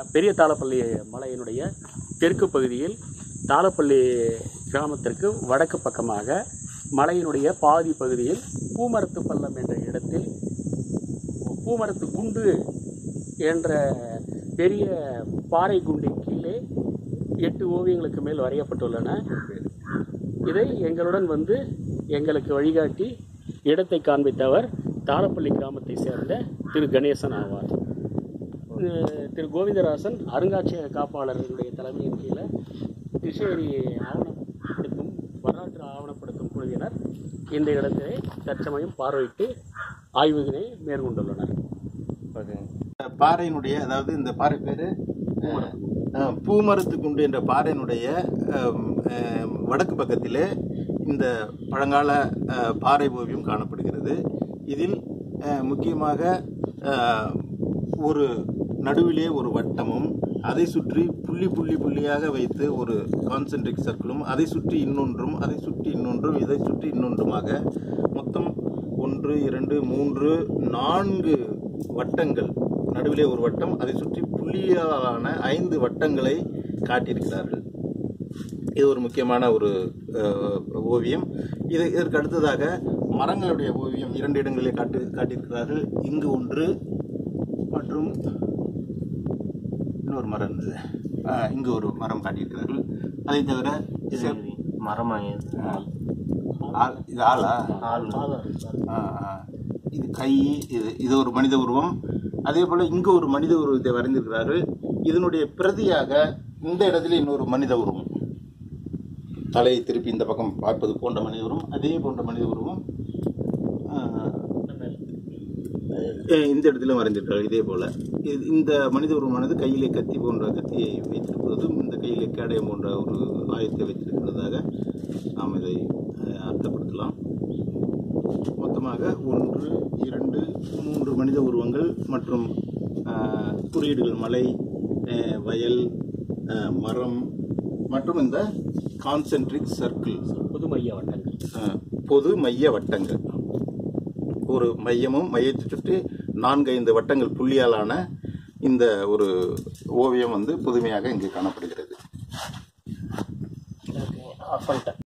பெரிய தாளப்பள்ளி மலையினுடைய தெற்கு பகுதியில் தாளப்பள்ளி கிராமத்திற்கு வடக்கு பக்கமாக மலையினுடைய பாதி பகுதியில் பூமரத்து பள்ளம் என்ற இடத்தில் பூமரத்து குண்டு என்ற பெரிய பாறை குண்டின் கீழே எட்டு ஓவியங்களுக்கு மேல் வரையப்பட்டுள்ளன இதை எங்களுடன் வந்து எங்களுக்கு வழிகாட்டி இடத்தை காண்பித்தவர் தாளப்பள்ளி கிராமத்தை சேர்ந்த திரு கணேசன் ஆவார் அஹ் திரு கோவிந்தராசன் அருங்காட்சியக காப்பாளர்களுடைய தலைமையின் கீழே கிருஷ்ணகிரி ஆவணப்படுத்தும் வரலாற்று ஆவணப்படுத்தும் குழுவினர் இந்த இடத்தை தற்சமயம் பார்வையிட்டு ஆய்வுகளை மேற்கொண்டுள்ளனர் பாறையினுடைய அதாவது இந்த பாறை பேரு அஹ், அஹ், பூமரத்து குண்டு என்ற பாறையினுடைய அஹ், அஹ், வடக்கு பக்கத்திலே இந்த பழங்கால அஹ், பாறை ஓவியம் காணப்படுகிறது இதில் அஹ், முக்கியமாக அஹ், ஒரு நடுவிலே ஒரு வட்டமும் அதை சுற்றி புள்ளி புள்ளி புள்ளியாக வைத்து ஒரு கான்சென்ட்ரிக் சர்க்கிளும் அதை சுற்றி இன்னொன்றும் அதை சுற்றி இன்னொன்றும் இதை சுற்றி இன்னொன்றுமாக மொத்தம் ஒன்று இரண்டு மூன்று நான்கு வட்டங்கள் நடுவிலே ஒரு வட்டம் அதை சுற்றி புள்ளியாலான ஐந்து வட்டங்களை காட்டியிருக்கிறார்கள் இது ஒரு முக்கியமான ஒரு அஹ், ஓவியம் இது இதற்கு அடுத்ததாக மரங்களுடைய ஓவியம் இரண்டு இடங்களிலே காட்டி காட்டியிருக்கிறார்கள் இங்கு ஒன்று மற்றும் இன்னொரு மரம் இருந்தது அஹ், இங்கு ஒரு மரம் காட்டியிருக்கிறார்கள் அதை தவிர இது மரமாக ஆள்- இது ஆளா ஆ, ஆ. இது கை இது இது ஒரு மனித உருவம் அதே போல இங்கு ஒரு மனித உருவத்தை வரைந்திருக்கிறார்கள் இதனுடைய பிரதியாக இந்த இடத்துல இன்னொரு மனித உருவம் தலையை திருப்பி இந்த பக்கம் பார்ப்பது போன்ற மனித உருவம் அதே போன்ற மனித உருவம் ஆ, அஹ் இந்த இடத்துல வரைந்திருக்கிறார்கள் இதே போல இது- இந்த மனித உருவமானது கையிலே கத்தி போன்ற கத்தியை வைத்திருப்பதும் இந்த கையிலே கேடயம் போன்ற ஒரு ஆயுதத்தை வைத்திருக்கிறதாக நாம் இதை அஹ், அர்த்தப்படுத்தலாம் மொத்தமாக ஒன்று இரண்டு மூன்று மனித உருவங்கள் மற்றும் அஹ், குறியீடுகள் மலை அஹ், வயல் அஹ், மரம் மற்றும் இந்த கான்சென்ட்ரிக் சர்க்கிள் பொது மைய வட்டங்கள் பொது மைய வட்டங்கள் ஒரு மையமும் மையத்தை சுற்றி நான்கு ஐந்து வட்டங்கள் புள்ளியாலான இந்த ஒரு ஓவியம் வந்து புதுமையாக இங்கு காணப்படுகிறது ஆஃப் பண்ணிட்டேன்